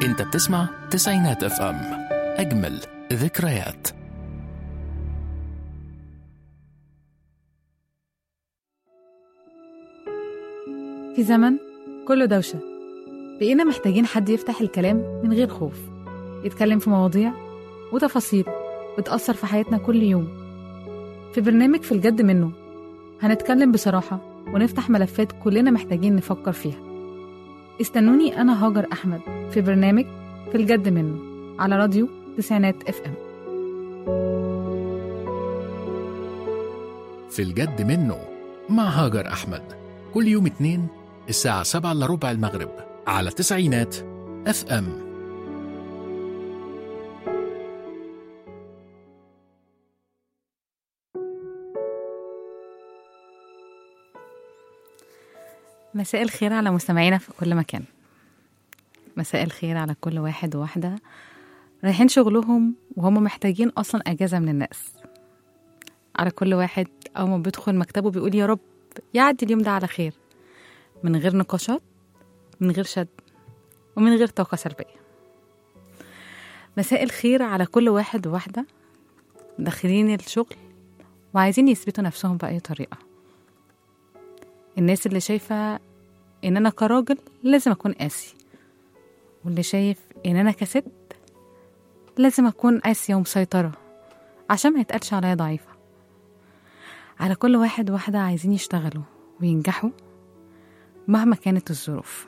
انت بتسمع تسعينات اف ام اجمل ذكريات في زمن كله دوشة بقينا محتاجين حد يفتح الكلام من غير خوف يتكلم في مواضيع وتفاصيل بتأثر في حياتنا كل يوم في برنامج في الجد منه هنتكلم بصراحة ونفتح ملفات كلنا محتاجين نفكر فيها استنوني أنا هاجر أحمد في برنامج في الجد منه على راديو تسعينات اف ام في الجد منه مع هاجر أحمد كل يوم اتنين الساعة سبعة إلا ربع المغرب على تسعينات اف ام مساء الخير على مستمعينا في كل مكان مساء الخير على كل واحد وواحدة رايحين شغلهم وهم محتاجين أصلا أجازة من الناس على كل واحد أول ما بيدخل مكتبه بيقول يا رب يعدي اليوم ده على خير من غير نقاشات من غير شد ومن غير طاقة سلبية مساء الخير على كل واحد وواحدة داخلين الشغل وعايزين يثبتوا نفسهم بأي طريقة الناس اللي شايفة إن أنا كراجل لازم أكون قاسي واللي شايف إن أنا كست لازم أكون قاسية ومسيطرة عشان ما يتقالش عليا ضعيفة على كل واحد واحدة عايزين يشتغلوا وينجحوا مهما كانت الظروف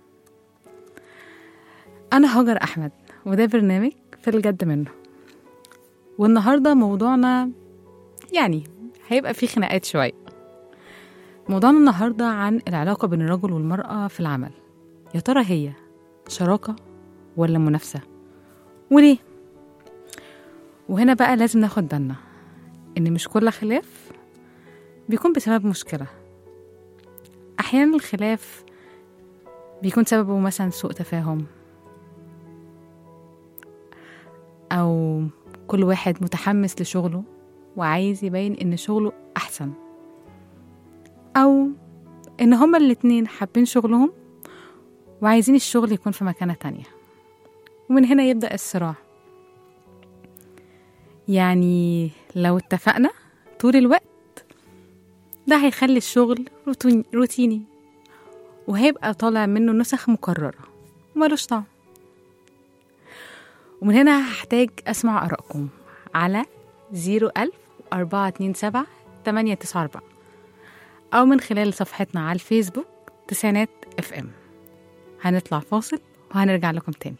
أنا هاجر أحمد وده برنامج في الجد منه والنهاردة موضوعنا يعني هيبقى فيه خناقات شوية موضوعنا النهاردة عن العلاقة بين الرجل والمرأة في العمل يا ترى هي شراكة ولا منافسة وليه وهنا بقى لازم ناخد بالنا إن مش كل خلاف بيكون بسبب مشكلة أحيانا الخلاف بيكون سببه مثلا سوء تفاهم أو كل واحد متحمس لشغله وعايز يبين إن شغله أحسن أو إن هما الاتنين حابين شغلهم وعايزين الشغل يكون في مكانة تانية ومن هنا يبدأ الصراع يعني لو اتفقنا طول الوقت ده هيخلي الشغل روتين- روتيني وهيبقى طالع منه نسخ مكررة وملوش طعم ومن هنا هحتاج أسمع آرائكم على زيرو ألف أربعة اتنين سبعة تمانية تسعة أربعة أو من خلال صفحتنا على الفيسبوك تسعينات اف ام هنطلع فاصل وهنرجع لكم تاني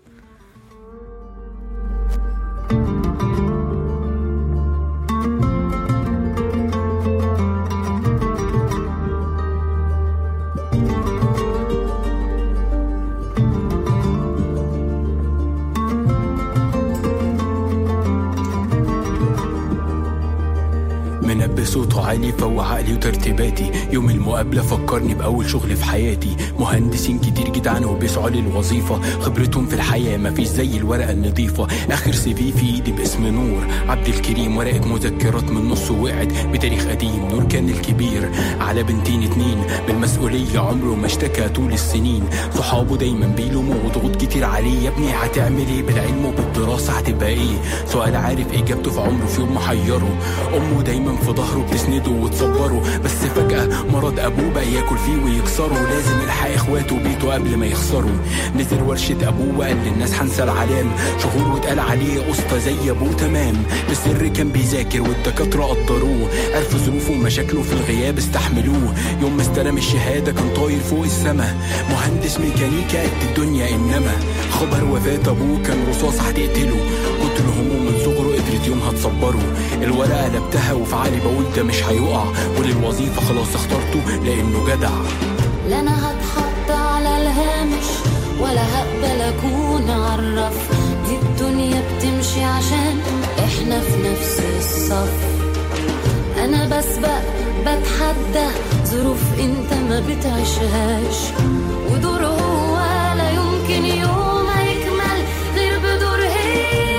منبه صوته عالي فوق عقلي وترتيباتي يوم المقابلة فكرني بأول شغل في حياتي مهندسين كتير جدعان وبيسعوا للوظيفة خبرتهم في الحياة مفيش زي الورقة النظيفة آخر سي في في إيدي باسم نور عبد الكريم ورقة مذكرات من نص وقعت بتاريخ قديم نور كان الكبير على بنتين اتنين بالمسؤولية عمره ما اشتكى طول السنين صحابه دايما بيلوموا وضغوط كتير عليه يا ابني هتعمل ايه بالعلم وبالدراسة هتبقى ايه سؤال عارف اجابته في عمره في يوم محيره امه دايما في ظهره بتسنده وتصبره بس فجأة مرض ابوه بقى ياكل فيه ويكسره لازم يلحق اخواته بيته قبل ما يخسروا نزل ورشة ابوه وقال للناس هنسى العلام شهور واتقال عليه اسطى زي ابوه تمام بالسر كان بيذاكر والدكاترة قدروه عرفوا ظروفه ومشاكله في الغياب استحملوه يوم ما استلم الشهادة كان طاير فوق السما مهندس ميكانيكا قد الدنيا انما خبر وفاة ابوه كان رصاص هتقتله كتر هموم من صغره قدرت يومها تصبره الورقة قلبتها وفي عقلي بقول ده مش هيقع وللوظيفة خلاص اخترته لانه جدع لا انا هتحط على الهامش ولا هقبل اكون عرف دي الدنيا بتمشي عشان احنا في نفس الصف انا بسبق بتحدى ظروف انت ما بتعيشهاش ودور هو لا يمكن يوم هيكمل غير بدور هي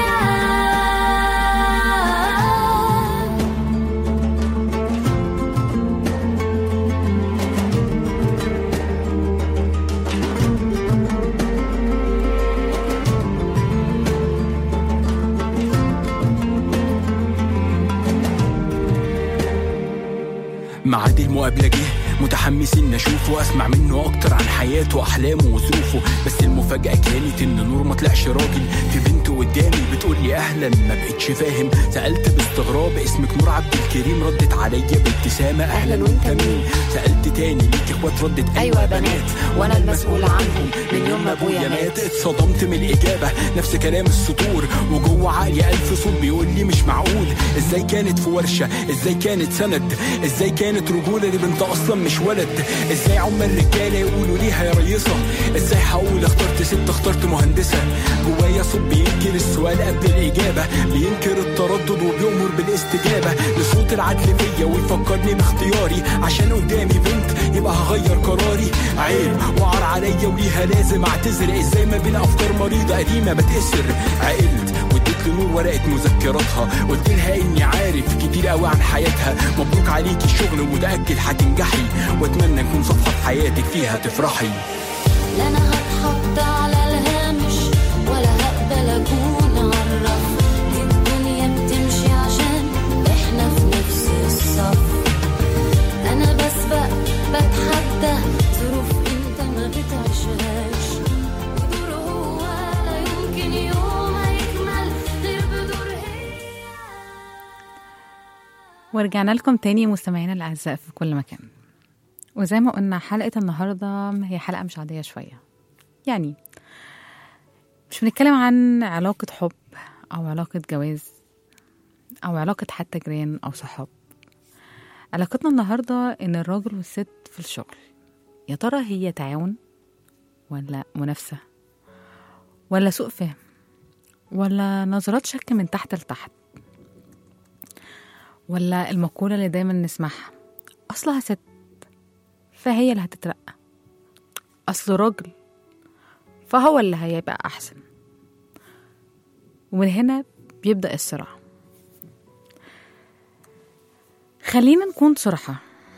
متحمس ان اشوفه واسمع منه اكتر عن حياته واحلامه وظروفه بس المفاجاه كانت ان نور ما طلعش راجل في بنت قدامي بتقول لي اهلا ما بقتش فاهم سالت باستغراب اسمك نور عبد الكريم ردت عليا بابتسامه اهلا وانت مين سالت تاني ليك اخوات ردت أيوة بنات، وأنا المسؤول عنهم من يوم ما أبويا مات. اتصدمت من الاجابه نفس كلام السطور وجوه عقلي الف صوت بيقول لي مش معقول ازاي كانت في ورشه ازاي كانت سند ازاي كانت رجوله لبنت اصلا مش ولد ازاي عم الرجاله يقولوا ليها يا ريصه ازاي هقول اخترت ست اخترت مهندسه جوايا صوت بينكر السؤال قبل الاجابه بينكر التردد وبيؤمر بالاستجابه لصوت العدل فيا ويفكرني باختياري عشان قدامي بنت يبقى هغير قراري عيب وعار عليا وليها لازم اعتذر ازاي ما بين افكار مريضه قديمه بتأسر عقلت واديت لنور ورقه مذكراتها قلت لها اني عارف كتير قوي عن حياتها مبروك عليكي الشغل ومتاكد هتنجحي واتمنى نكون صفحه في حياتك فيها تفرحي لا انا هتحط على الهامش ولا هقبل اكون عالرف دي الدنيا بتمشي عشان احنا في نفس الصف انا بسبق بتحدى ظروف انت ما بتعيشهاش ودور هو لا يمكن يوم هيكمل غير بدور هي ورجعنا لكم تاني مستمعينا الأعزاء في كل مكان وزي ما قلنا حلقة النهاردة هي حلقة مش عادية شوية يعني مش بنتكلم عن علاقة حب أو علاقة جواز أو علاقة حتى جيران أو صحاب علاقتنا النهاردة إن الراجل والست في الشغل يا ترى هي تعاون ولا منافسة ولا سوء فهم ولا نظرات شك من تحت لتحت ولا المقولة اللي دايما نسمعها أصلها ست فهي اللي هتترقى أصله راجل فهو اللي هيبقى أحسن ومن هنا بيبدأ الصراع خلينا نكون صراحة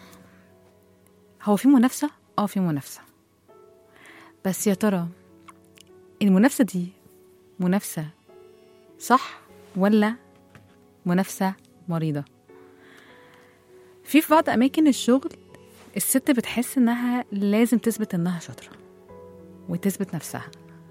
هو في منافسة؟ اه في منافسة بس يا ترى المنافسة دي منافسة صح ولا منافسة مريضة في في بعض أماكن الشغل الست بتحس إنها لازم تثبت إنها شاطرة وتثبت نفسها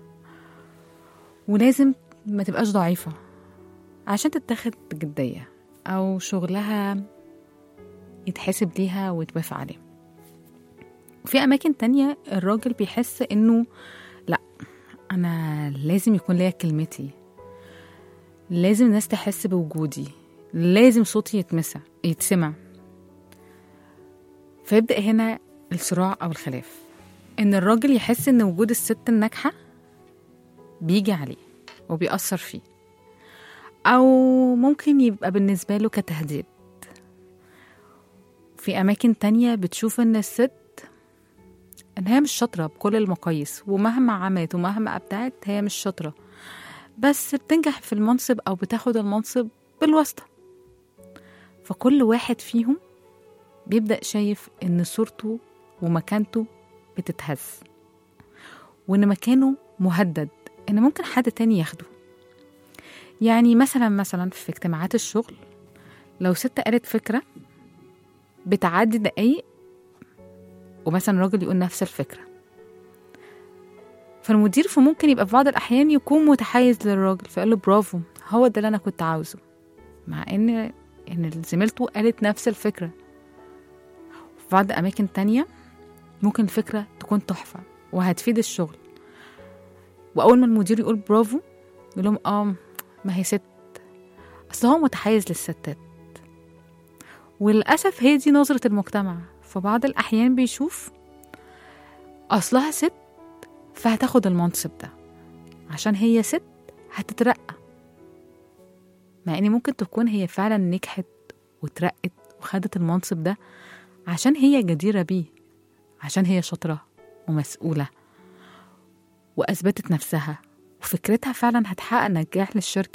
ولازم ما تبقاش ضعيفة عشان تتاخد بجدية أو شغلها يتحسب ليها ويتوافق عليه وفي أماكن تانية الراجل بيحس إنه لأ أنا لازم يكون ليا كلمتي لازم الناس تحس بوجودي لازم صوتي يتمسع يتسمع فيبدأ هنا الصراع أو الخلاف إن الراجل يحس إن وجود الست الناجحة بيجي عليه وبيأثر فيه أو ممكن يبقى بالنسبة له كتهديد في أماكن تانية بتشوف إن الست إن هي مش شاطرة بكل المقاييس ومهما عملت ومهما أبدعت هي مش شاطرة بس بتنجح في المنصب أو بتاخد المنصب بالواسطة فكل واحد فيهم بيبدأ شايف إن صورته ومكانته بتتهز وإن مكانه مهدد إن ممكن حد تاني ياخده يعني مثلا مثلا في اجتماعات الشغل لو ست قالت فكرة بتعدي دقايق ومثلا راجل يقول نفس الفكرة فالمدير فممكن يبقى في بعض الأحيان يكون متحيز للراجل فيقول له برافو هو ده اللي أنا كنت عاوزه مع إن إن زميلته قالت نفس الفكرة في بعض أماكن تانية ممكن الفكرة تكون تحفة وهتفيد الشغل وأول ما المدير يقول برافو يقول لهم اه ما هي ست أصل هو متحيز للستات وللأسف هي دي نظرة المجتمع في بعض الأحيان بيشوف أصلها ست فهتاخد المنصب ده عشان هي ست هتترقى مع ان ممكن تكون هي فعلا نجحت وترقت وخدت المنصب ده عشان هي جديرة بيه عشان هي شاطرة ومسؤولة وأثبتت نفسها وفكرتها فعلا هتحقق نجاح للشركة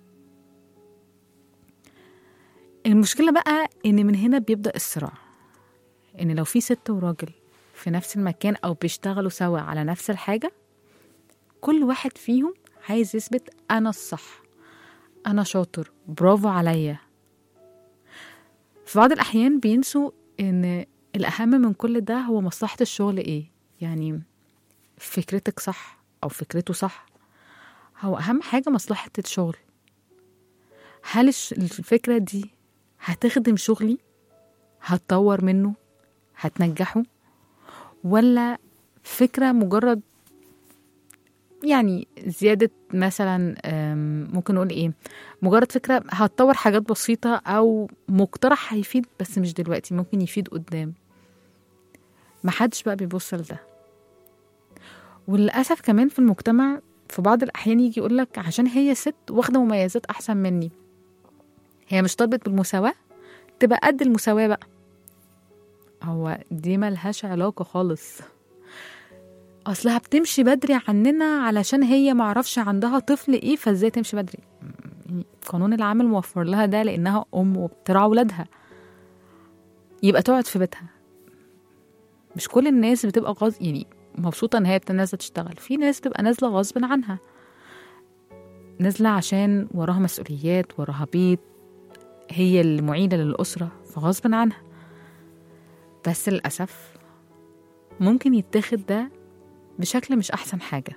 المشكلة بقى إن من هنا بيبدأ الصراع إن لو في ست وراجل في نفس المكان أو بيشتغلوا سوا على نفس الحاجة كل واحد فيهم عايز يثبت أنا الصح أنا شاطر برافو عليا في بعض الأحيان بينسوا إن الأهم من كل ده هو مصلحة الشغل إيه يعني فكرتك صح أو فكرته صح هو أهم حاجة مصلحة الشغل هل الش- الفكرة دي هتخدم شغلي هتطور منه هتنجحه ولا فكرة مجرد يعني زيادة مثلا أم، ممكن نقول ايه مجرد فكرة هتطور حاجات بسيطة أو مقترح هيفيد بس مش دلوقتي ممكن يفيد قدام محدش بقى بيبص لده وللأسف كمان في المجتمع في بعض الأحيان يجي يقولك عشان هي ست واخدة مميزات أحسن مني هي مش طالبت بالمساواة تبقى قد المساواة بقى هو دي ملهاش علاقة خالص أصلها بتمشي بدري عننا علشان هي معرفش عندها طفل إيه فإزاي تمشي بدري يعني قانون العمل موفر لها ده لأنها أم وبترعى ولادها يبقى تقعد في بيتها مش كل الناس بتبقى غص يعني مبسوطة إن هي نازلة تشتغل في ناس بتبقى نازلة غصب عنها نازلة عشان وراها مسؤوليات وراها بيت هي المعينة للأسرة فغصب عنها بس للأسف ممكن يتاخد ده بشكل مش أحسن حاجة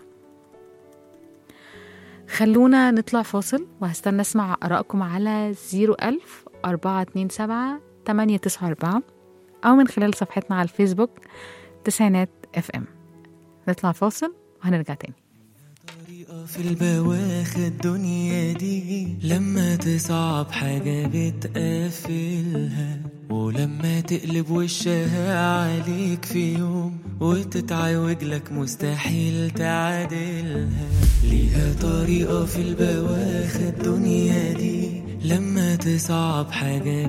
خلونا نطلع فاصل وهستنى أسمع آرائكم على 01000 427 894 أو من خلال صفحتنا على الفيسبوك تسعينات اف ام نطلع فاصل وهنرجع تاني طريقة في البواخة الدنيا دي لما تصعب حاجة بتقفلها ولما تقلب وشها عليك في يوم وتتعوج لك مستحيل تعادلها ليها طريقة في البواخة الدنيا دي لما تصعب حاجة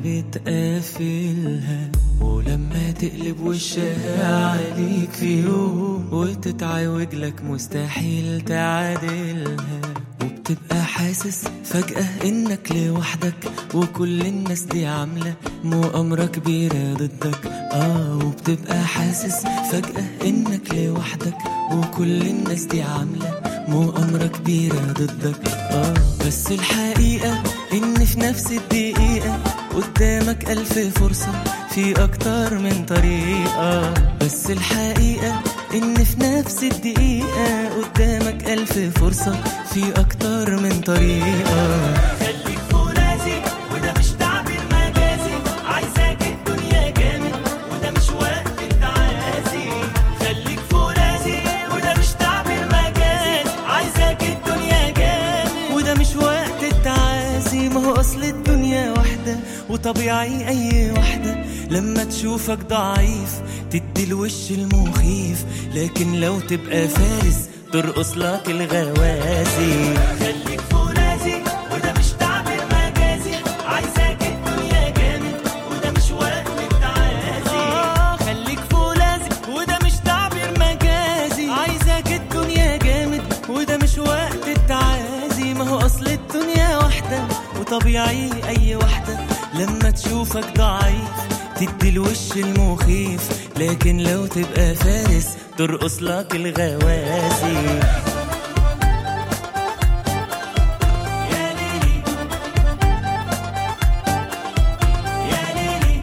بتقفلها ولما تقلب وشها عليك في يوم وتتعوج لك مستحيل تعادلها وبتبقى حاسس فجأة انك لوحدك وكل الناس دي عاملة مؤامرة كبيرة ضدك اه وبتبقى حاسس فجأة انك لوحدك وكل الناس دي عاملة مؤامرة كبيرة ضدك اه بس الحقيقة ان في نفس الدقيقة قدامك ألف فرصة في أكتر من طريقة بس الحقيقة إن في نفس الدقيقة قدامك ألف فرصة في أكتر من طريقة خليك فرازي وده مش تعبير مجازي عايزاك الدنيا جامد وده مش وقت التعازي خليك فرازي وده مش تعبير مجازي عايزاك الدنيا جامد وده مش وقت التعازي ما هو أصل الدنيا واحدة وطبيعي أي واحدة لما تشوفك ضعيف تدي الوش المخيف لكن لو تبقى فارس ترقص لك الغوازي خليك فرازي وده مش تعبير مجازي عايزاك الدنيا جامد وده مش وقت التعازي آه خليك فرازي وده مش تعبير مجازي عايزاك الدنيا جامد وده مش وقت التعازي ما هو اصل الدنيا واحدة وطبيعي اي واحدة لما تشوفك ضعيف تدي الوش المخيف لكن لو تبقى فارس ترقص لك الغوازي يا ليلي يا ليلي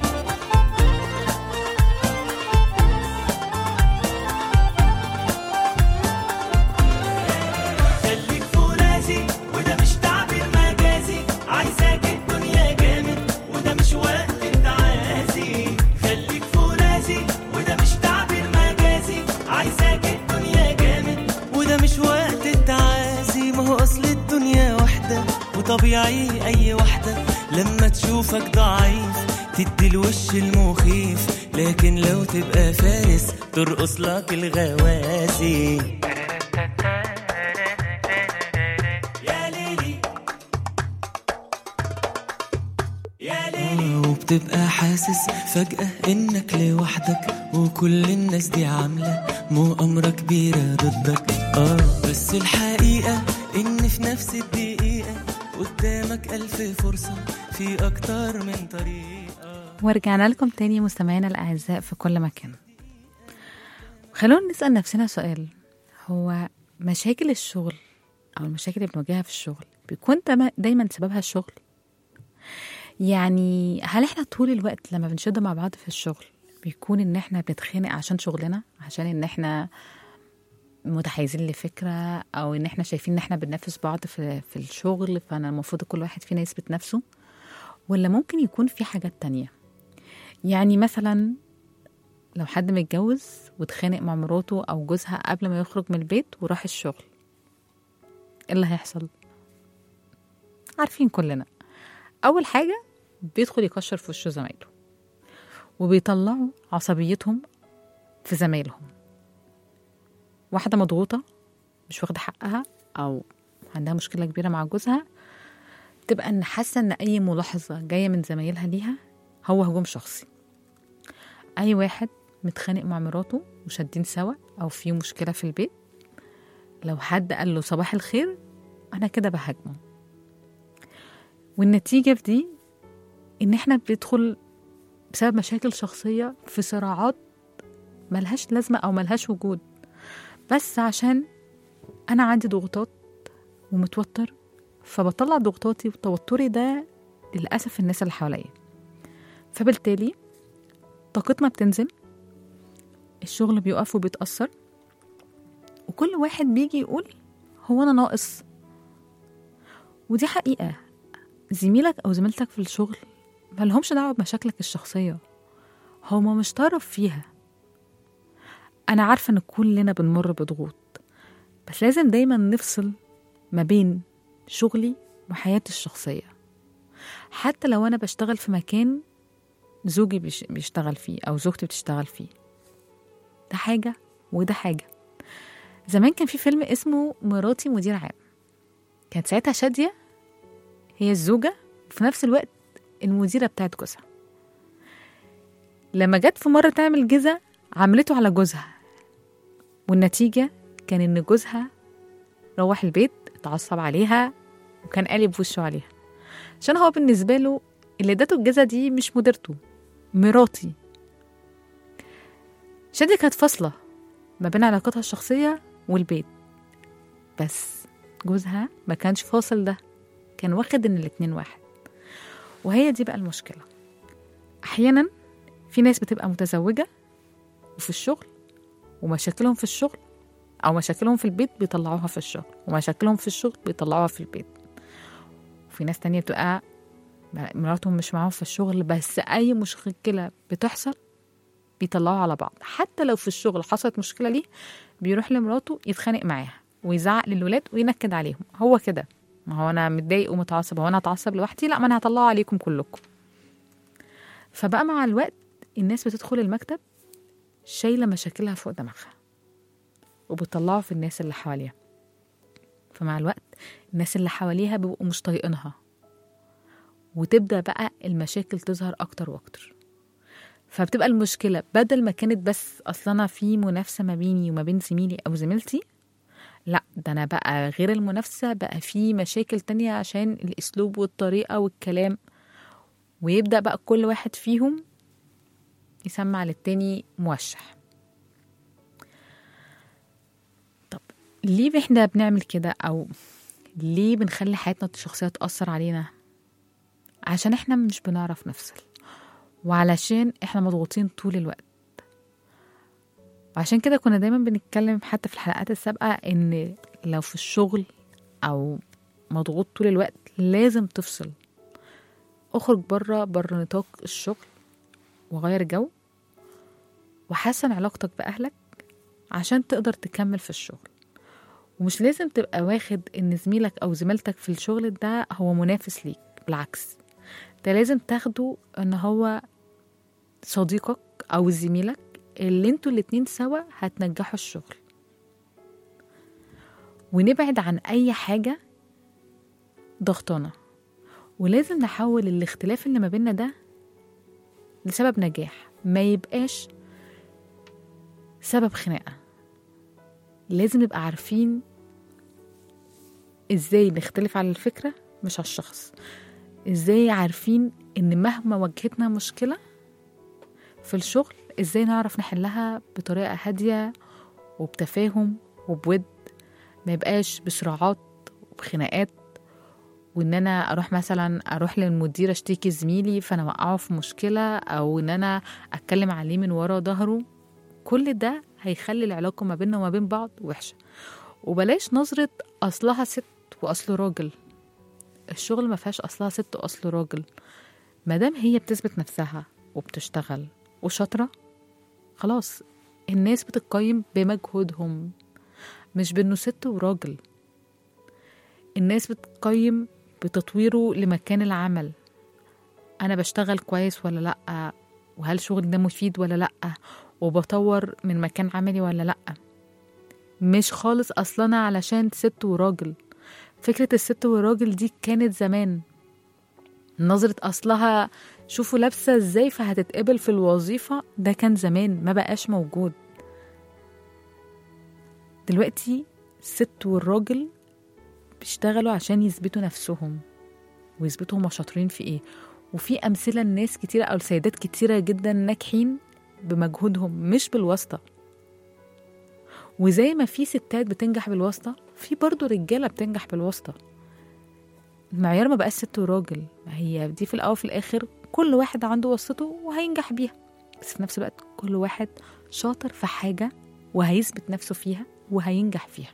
خليك فرازي وده مش تعبير مجازي عايزاك الدنيا جامد وده مش وقت التعازي خليك فرازي وده مش تعبير مجازي عايزاك الدنيا جامد وده مش وقت التعازي ما هو اصل الدنيا واحدة وطبيعي اي واحدة لما تشوفك ضعيف تدي الوش المخيف لكن لو تبقى فارس ترقص لك الغوازي يا ليلي يا ليلي وبتبقى حاسس فجأة انك لوحدك وكل الناس دي عاملة مؤامرة كبيرة ضدك اه بس الحقيقة ان في نفس الدقيقة قدامك ألف فرصة في أكتر من طريقة ورجعنا لكم تاني مستمعينا الأعزاء في كل مكان خلونا نسأل نفسنا سؤال هو مشاكل الشغل أو المشاكل اللي بنواجهها في الشغل بيكون دايما- دايما سببها الشغل يعني هل احنا طول الوقت لما بنشد مع بعض في الشغل بيكون ان احنا بنتخانق عشان شغلنا عشان ان احنا متحيزين لفكرة او ان احنا شايفين ان احنا بننافس بعض في, في الشغل فانا المفروض كل واحد فينا يثبت نفسه ولا ممكن يكون في حاجات تانية يعني مثلا لو حد متجوز واتخانق مع مراته او جوزها قبل ما يخرج من البيت وراح الشغل ايه اللي هيحصل عارفين كلنا اول حاجه بيدخل يكشر في وش زمايله وبيطلعوا عصبيتهم في زمايلهم واحده مضغوطه مش واخده حقها او عندها مشكله كبيره مع جوزها تبقى ان حاسه ان اي ملاحظه جايه من زمايلها ليها هو هجوم شخصي اي واحد متخانق مع مراته وشادين سوا او في مشكله في البيت لو حد قال له صباح الخير انا كده بهاجمه والنتيجه في دي ان احنا بندخل بسبب مشاكل شخصيه في صراعات ملهاش لازمه او ملهاش وجود بس عشان انا عندي ضغوطات ومتوتر فبطلع ضغوطاتي وتوتري ده للاسف الناس اللي حواليا فبالتالي طاقتنا بتنزل الشغل بيقف وبيتأثر وكل واحد بيجي يقول هو أنا ناقص ودي حقيقة زميلك أو زميلتك في الشغل ملهمش دعوة بمشاكلك الشخصية هما مش طرف فيها أنا عارفة إن كلنا بنمر بضغوط بس لازم دايما نفصل ما بين شغلي وحياتي الشخصية حتى لو أنا بشتغل في مكان زوجي بيش- بيشتغل فيه أو زوجتي بتشتغل فيه ده حاجة وده حاجة زمان كان في فيلم اسمه مراتي مدير عام كانت ساعتها شادية هي الزوجة وفي نفس الوقت المديرة بتاعت جوزها لما جت في مرة تعمل جزا عملته على جوزها والنتيجة كان إن جوزها روح البيت اتعصب عليها وكان قالب وشه عليها عشان هو بالنسبة له اللي ادته الجزا دي مش مديرته مراتي شادية كانت فاصلة ما بين علاقتها الشخصية والبيت بس جوزها ما كانش فاصل ده كان واخد ان الاتنين واحد وهي دي بقى المشكلة أحيانا في ناس بتبقى متزوجة وفي الشغل ومشاكلهم في الشغل أو مشاكلهم في البيت بيطلعوها في الشغل ومشاكلهم في الشغل بيطلعوها في البيت وفي ناس تانية بتبقى مراتهم مش معاهم في الشغل بس أي مشكلة بتحصل بيطلعوا على بعض حتى لو في الشغل حصلت مشكلة ليه بيروح لمراته يتخانق معاها ويزعق للولاد وينكد عليهم هو كده ما هو انا متضايق ومتعصب هو انا هتعصب لوحدي لا ما انا هطلعه عليكم كلكم فبقى مع الوقت الناس بتدخل المكتب شايله مشاكلها فوق دماغها وبتطلعه في الناس اللي حواليها فمع الوقت الناس اللي حواليها بيبقوا مش طايقينها وتبدا بقى المشاكل تظهر اكتر واكتر فبتبقى المشكله بدل ما كانت بس اصلا انا في منافسه ما بيني وما بين زميلي او زميلتي لا ده انا بقى غير المنافسه بقى في مشاكل تانية عشان الاسلوب والطريقه والكلام ويبدا بقى كل واحد فيهم يسمع للتاني موشح طب ليه احنا بنعمل كده او ليه بنخلي حياتنا الشخصيه تاثر علينا عشان احنا مش بنعرف نفصل وعلشان احنا مضغوطين طول الوقت وعشان كده كنا دايما بنتكلم حتى في الحلقات السابقة ان لو في الشغل او مضغوط طول الوقت لازم تفصل اخرج بره بره نطاق الشغل وغير جو وحسن علاقتك بأهلك عشان تقدر تكمل في الشغل ومش لازم تبقى واخد ان زميلك او زميلتك في الشغل ده هو منافس ليك بالعكس ده لازم تاخده ان هو صديقك او زميلك اللي انتوا الاتنين سوا هتنجحوا الشغل ونبعد عن اي حاجة ضغطانة ولازم نحول الاختلاف اللي ما بيننا ده لسبب نجاح ما يبقاش سبب خناقة لازم نبقى عارفين ازاي نختلف على الفكرة مش على الشخص ازاي عارفين ان مهما واجهتنا مشكلة في الشغل ازاي نعرف نحلها بطريقة هادية وبتفاهم وبود ما يبقاش بصراعات وبخناقات وان انا اروح مثلا اروح للمدير اشتكي زميلي فانا اوقعه في مشكله او ان انا اتكلم عليه من ورا ظهره كل ده هيخلي العلاقه ما بيننا وما بين بعض وحشه وبلاش نظره اصلها ست واصله راجل الشغل ما فيهاش اصلها ست واصله راجل مادام هي بتثبت نفسها وبتشتغل وشاطره خلاص الناس بتتقيم بمجهودهم مش بانه ست وراجل الناس بتقيم بتطويره لمكان العمل انا بشتغل كويس ولا لا وهل شغلي ده مفيد ولا لا وبطور من مكان عملي ولا لا مش خالص اصلا علشان ست وراجل فكرة الست والراجل دي كانت زمان نظرة أصلها شوفوا لابسة ازاي فهتتقبل في الوظيفة ده كان زمان ما بقاش موجود دلوقتي الست والراجل بيشتغلوا عشان يثبتوا نفسهم ويثبتوا هما شاطرين في ايه وفي أمثلة لناس كتيرة أو لسيدات كتيرة جدا ناجحين بمجهودهم مش بالواسطة وزي ما في ستات بتنجح بالواسطة في برضه رجالة بتنجح بالواسطة المعيار ما بقاش ست وراجل ما هي دي في الأول وفي الآخر كل واحد عنده واسطته وهينجح بيها بس في نفس الوقت كل واحد شاطر في حاجة وهيثبت نفسه فيها وهينجح فيها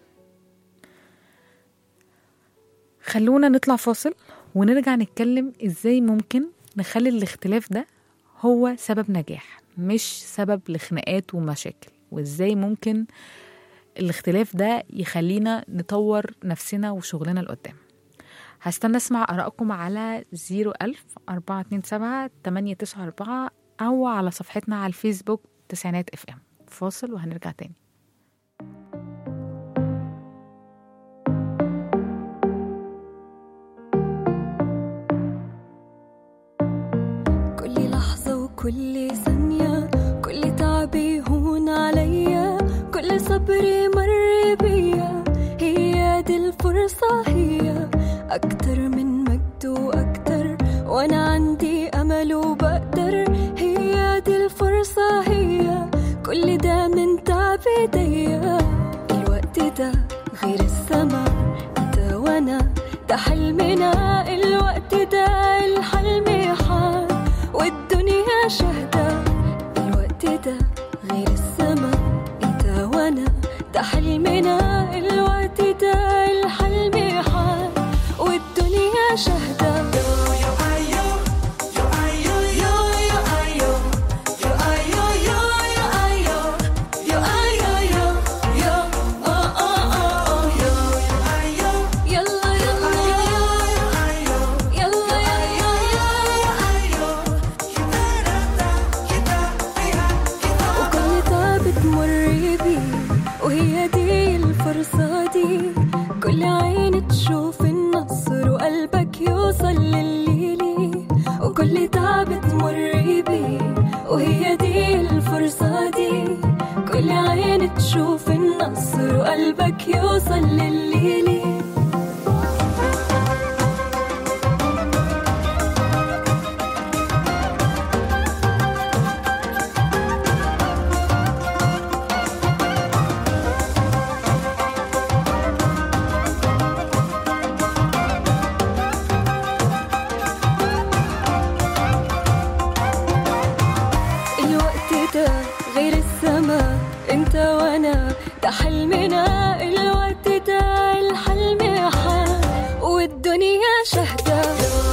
خلونا نطلع فاصل ونرجع نتكلم ازاي ممكن نخلي الاختلاف ده هو سبب نجاح مش سبب لخناقات ومشاكل وازاي ممكن الاختلاف ده يخلينا نطور نفسنا وشغلنا لقدام هستنى اسمع ارائكم على 01000 427 894 او على صفحتنا على الفيسبوك تسعينات اف ام فاصل وهنرجع تاني كل لحظة وكل ثانية كل تعبي هون عليا كل صبري مر بيا هي دي الفرصة هي أكتر من مجد وأكتر وأنا عندي أمل وبقدر هي دي الفرصة هي كل ده من تعب ايديا الوقت ده غير السما انت وانا ده حلمنا الوقت ده الحلم حال والدنيا شهدة الوقت ده غير السما انت وانا ده حلمنا الوقت ده الحلم حال والدنيا شهدة يلا يلا يلا وكل تعب تمر بيه وهي دي الفرصة دي كل عين تشوف النصر وقلبك يوصل للي ليه وكل تعب تمر بيه وهي دي الفرصة دي كل عين تشوف النصر وقلبك يوصل للي ليه الوقت ده غير السما انت وانا ده حلمنا الوقت ده الحلم حال والدنيا شهدة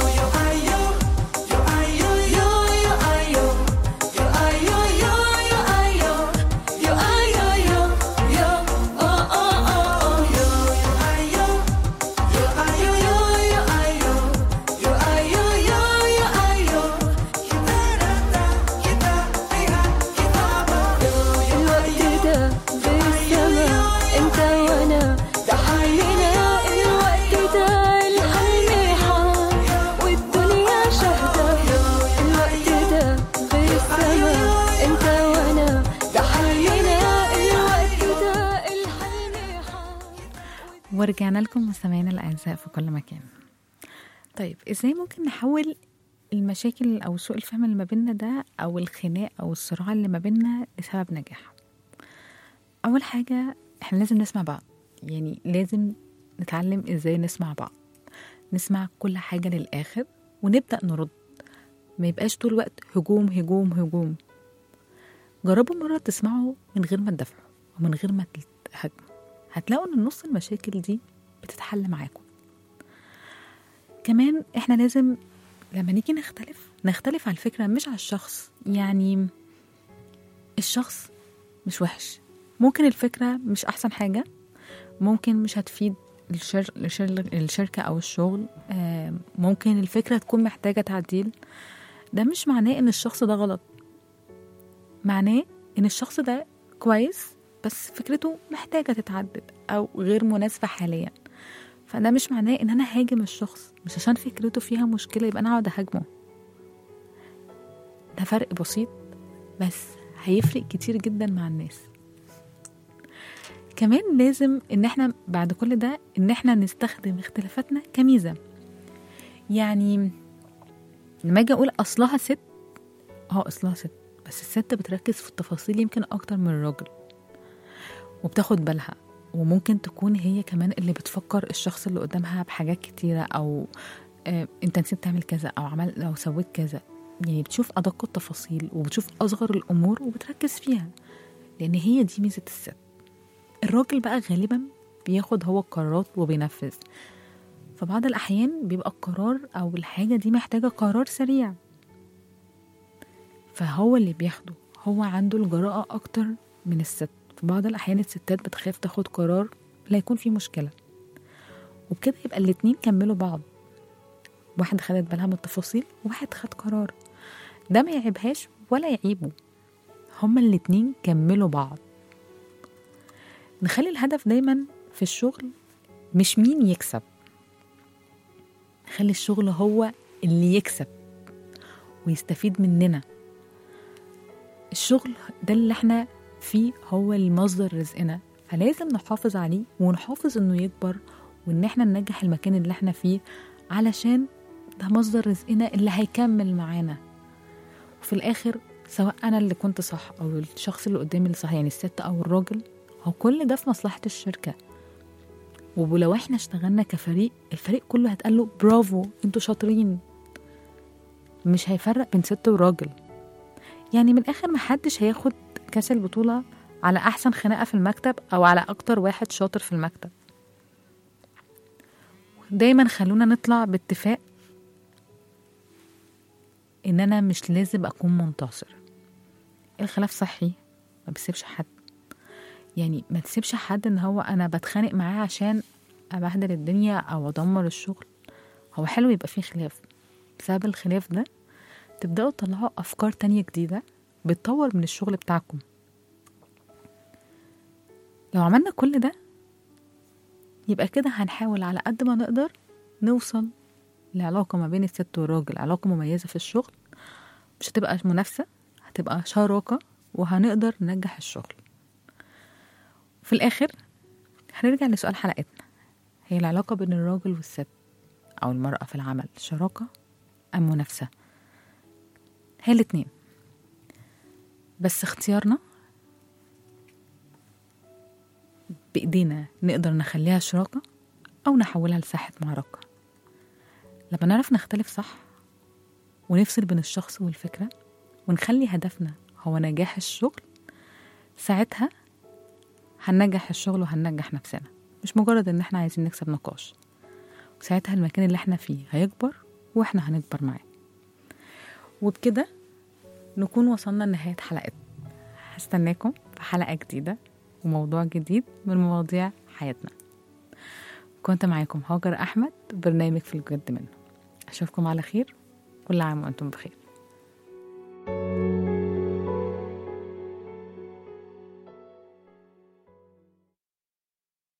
الوقت ده غير السما انت وانا ده حلمنا الوقت ده الحلم حال والدنيا شهدة الوقت ده غير السما انت وانا ده حلمنا الوقت ده الحلم حال ورجعنا لكم مستمعينا الاعزاء في كل مكان طيب ازاي ممكن نحول المشاكل او سوء الفهم اللي ما بيننا ده او الخناق او الصراع اللي ما بيننا لسبب نجاح اول حاجه احنا لازم نسمع بعض يعني لازم نتعلم ازاي نسمع بعض نسمع كل حاجة للآخر ونبدأ نرد ما يبقاش طول الوقت هجوم هجوم هجوم جربوا مرة تسمعوا من غير ما تدافعوا ومن غير ما تهاجموا هتلاقوا ان نص المشاكل دي بتتحل معاكم كمان احنا لازم لما نيجي نختلف نختلف على الفكرة مش على الشخص يعني الشخص مش وحش ممكن الفكرة مش أحسن حاجة ممكن مش هتفيد الشر... الشر... الشركة أو الشغل آه، ممكن الفكرة تكون محتاجة تعديل ده مش معناه إن الشخص ده غلط معناه إن الشخص ده كويس بس فكرته محتاجة تتعدل أو غير مناسبة حاليا فده مش معناه إن أنا هاجم الشخص مش عشان فكرته فيها مشكلة يبقى أنا أقعد أهاجمه ده فرق بسيط بس هيفرق كتير جدا مع الناس كمان لازم ان احنا بعد كل ده ان احنا نستخدم اختلافاتنا كميزة يعني لما اجي اقول اصلها ست اه اصلها ست بس الست بتركز في التفاصيل يمكن اكتر من الراجل وبتاخد بالها وممكن تكون هي كمان اللي بتفكر الشخص اللي قدامها بحاجات كتيرة او آه انت نسيت تعمل كذا او عمل او سويت كذا يعني بتشوف ادق التفاصيل وبتشوف اصغر الامور وبتركز فيها لان هي دي ميزة الست الراجل بقى غالبا بياخد هو القرارات وبينفذ فبعض الأحيان بيبقى القرار أو الحاجة دي محتاجة قرار سريع فهو اللي بياخده هو عنده الجراءة أكتر من الست في بعض الأحيان الستات بتخاف تاخد قرار لا يكون فيه مشكلة وبكده يبقى الاتنين كملوا بعض واحد خدت بالها من التفاصيل وواحد خد قرار ده ما يعيبهاش ولا يعيبه هما الاتنين كملوا بعض نخلي الهدف دايما في الشغل مش مين يكسب نخلي الشغل هو اللي يكسب ويستفيد مننا الشغل ده اللي احنا فيه هو المصدر رزقنا فلازم نحافظ عليه ونحافظ انه يكبر وان احنا ننجح المكان اللي احنا فيه علشان ده مصدر رزقنا اللي هيكمل معانا وفي الاخر سواء انا اللي كنت صح او الشخص اللي قدامي اللي صح يعني الست او الراجل هو كل ده في مصلحة الشركة ولو احنا اشتغلنا كفريق الفريق كله هتقال له برافو انتوا شاطرين مش هيفرق بين ست وراجل يعني من الاخر محدش هياخد كاس البطولة على احسن خناقة في المكتب او على اكتر واحد شاطر في المكتب دايما خلونا نطلع باتفاق ان انا مش لازم اكون منتصر الخلاف صحي ما بيسيبش حد يعني ما تسيبش حد ان هو انا بتخانق معاه عشان ابهدل الدنيا او ادمر الشغل هو حلو يبقى فيه خلاف بسبب الخلاف ده تبداوا تطلعوا افكار تانية جديدة بتطور من الشغل بتاعكم لو عملنا كل ده يبقى كده هنحاول على قد ما نقدر نوصل لعلاقة ما بين الست والراجل علاقة مميزة في الشغل مش هتبقى منافسة هتبقى شراكة وهنقدر ننجح الشغل في الآخر هنرجع لسؤال حلقتنا هي العلاقة بين الراجل والست أو المرأة في العمل شراكة أم منافسة هي الاتنين بس اختيارنا بإيدينا نقدر نخليها شراكة أو نحولها لساحة معركة لما نعرف نختلف صح ونفصل بين الشخص والفكرة ونخلي هدفنا هو نجاح الشغل ساعتها هننجح الشغل وهننجح نفسنا مش مجرد ان احنا عايزين نكسب نقاش وساعتها المكان اللي احنا فيه هيكبر واحنا هنكبر معاه وبكده نكون وصلنا لنهاية حلقتنا هستناكم في حلقة جديدة وموضوع جديد من مواضيع حياتنا كنت معاكم هاجر أحمد برنامج في الجد منه أشوفكم على خير كل عام وأنتم بخير